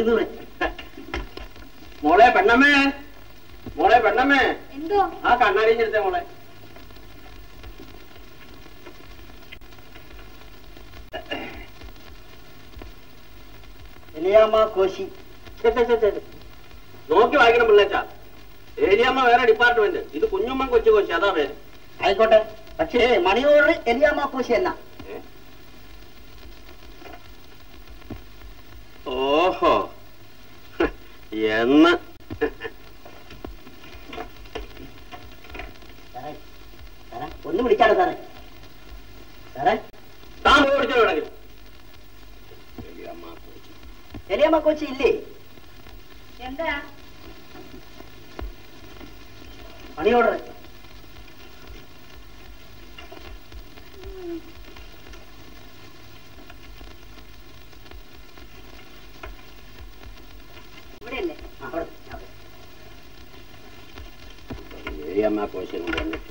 ഇരുന്നൂറ് മോളെ പെണ്ണമ്മേ മോളെ പെണ്ണമ്മേ എന്തോ ആ കണ്ണാടി എടുത്തേ മോളെ എലിയാമ്മ കോശി ഛെ, ഛെ, ഛെ, ഛെ, ഛെ. നോക്കി വായിക്കണം പിള്ളേച്ച ഏരിയമ്മ വേറെ ഡിപ്പാർട്ട്മെന്റ് ഇത് കുഞ്ഞുമ്മൻ കൊച്ചു കോശി അതാ പേര് ആയിക്കോട്ടെ പക്ഷേ മണി ഓർഡർ എലിയാമ്മ കോശി എന്നാ ഏ? ഓഹോ എന്ന് സാറേ സാറേ ഒന്ന് വിളിച്ചാലോ സാറേ സാറേ താൻ പോയി വിളിച്ചോ വേണമെങ്കിൽ ഏരിയമ്മ കോശി. എലിയാമ്മ കോശി ഇല്ലേ എന്താ മണി ഓർഡർ ഇവിടെയല്ലേ ആ, അവിടെ, അവിടെ. ഏരിയമ്മ കോശി കൊണ്ട് വന്നിട്ട്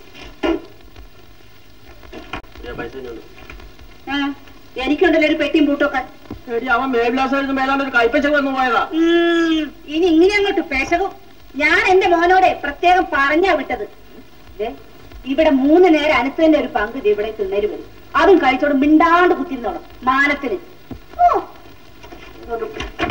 ഏ, പൈസ ഇങ്ങോട്ട്. ആ എനിക്കുണ്ടല്ലോ ഒരു പെട്ടിയും പൂട്ടൊക്കെ എടി, അവൻ മേൽവിലാസം എഴുതുമ്പോ ഏതാണ്ട് ഒരു കൈപ്പച്ച വന്നു പോയതാ ഉം, ഇനി ഇങ്ങനെ അങ്ങോട്ട് പെശകും ഞാൻ എന്റെ മോനോടെ പ്രത്യേകം പറഞ്ഞാ വിട്ടത് ദേ, ഇവിടെ മൂന്ന് നേരം അനുസരിന്റെ ഒരു പങ്ക് ദേ ഇവിടെ തിന്നേര് വരും അതും കഴിച്ചോട് മിണ്ടാണ്ട് കുത്തിരുന്നോളും മാനത്തിന് ഓ ഇതൊരു